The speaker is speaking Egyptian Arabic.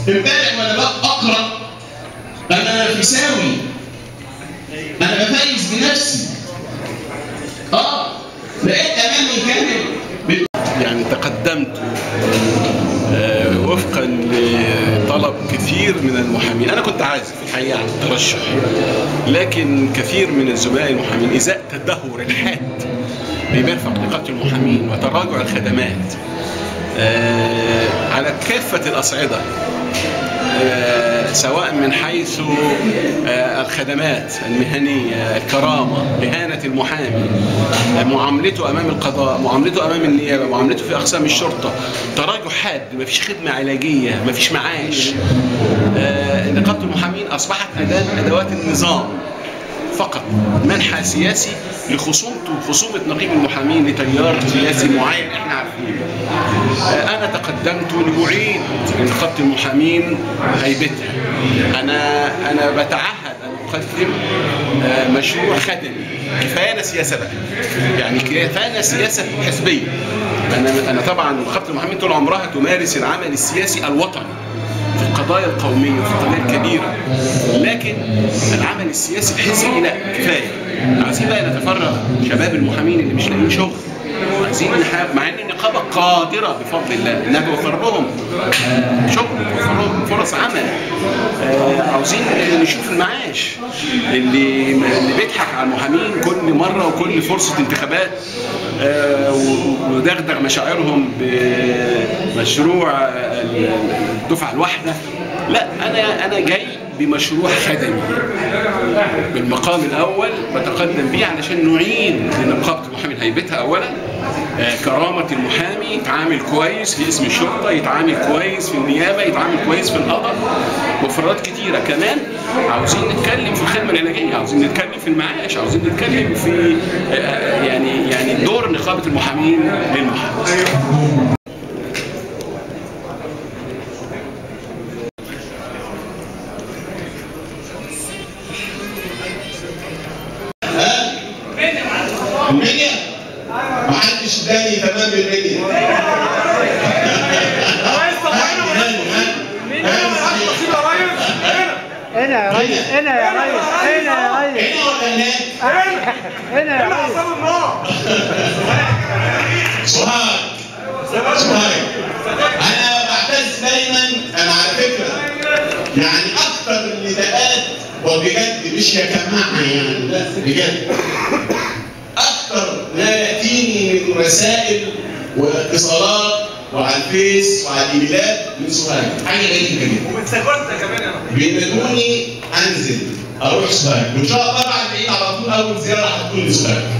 امبارح وانا بقى اقرا انا نفساوي انا بفايز بنفسي اه لقيت امامي كامل يعني تقدمت آه، وفقا لطلب كثير من المحامين انا كنت عازف الحقيقه عن الترشح لكن كثير من الزملاء المحامين ازاء تدهور الحاد بمرفق نقابه المحامين وتراجع الخدمات آه، على كافه الاصعده آه، سواء من حيث آه، الخدمات المهنية الكرامة إهانة المحامي آه، معاملته أمام القضاء معاملته أمام النيابة معاملته في أقسام الشرطة تراجع حاد مفيش خدمة علاجية مفيش معاش آه، نقابة المحامين أصبحت أداة من أدوات النظام فقط منحى سياسي لخصومته خصومة نقيب المحامين لتيار سياسي معين احنا عارفينه. آه، انا تقدمت لاعيد لنقابة المحامين هيبتها. انا انا بتعهد ان اقدم آه، مشروع خدمي كفايانا سياسه بقى يعني كفايانا سياسه حزبيه انا انا طبعا نقابه المحامين طول عمرها تمارس العمل السياسي الوطني في القضايا القومية وفي القضايا الكبيرة لكن العمل السياسي الحزبي لا كفاية عايزين بقى نتفرغ شباب المحامين اللي مش لاقيين شغل عايزين نحاول مع ان النقابه قادره بفضل الله انها توفر لهم آه، شغل توفر لهم فرص عمل آه، عاوزين نشوف المعاش اللي اللي بيضحك على المحامين كل مره وكل فرصه انتخابات آه، و- ودغدغ مشاعرهم بمشروع الدفعه الواحده لا انا انا جاي بمشروع خدمي بالمقام الاول بتقدم بيه علشان نعيد لنقابه المحامين هيبتها اولا آه، كرامه المحامي يتعامل كويس في اسم الشرطه يتعامل كويس في النيابه يتعامل كويس في القضاء مفردات كتيره كمان عاوزين نتكلم في الخدمه العلاجيه عاوزين نتكلم في المعاش عاوزين نتكلم في آه، آه، يعني يعني دور نقابه المحامين للمحامي المنيا محدش اداني تمام المنيا هنا يا ريس هنا يا ريس هنا يا ريس هنا ولا هناك؟ هنا يا ريس سؤال سؤال انا بعتز دايما انا على فكره يعني اكتر النداءات وبجد مش يا جماعه يعني لا بجد اكتر ما ياتيني من رسائل واتصالات وعلى الفيس وعلى الايميلات من سؤال حاجه غريبه جدا ومن سكرتك كمان انا بينادوني انزل اروح سؤال وان شاء الله بعد العيد على طول اول زياره هتكون لسؤال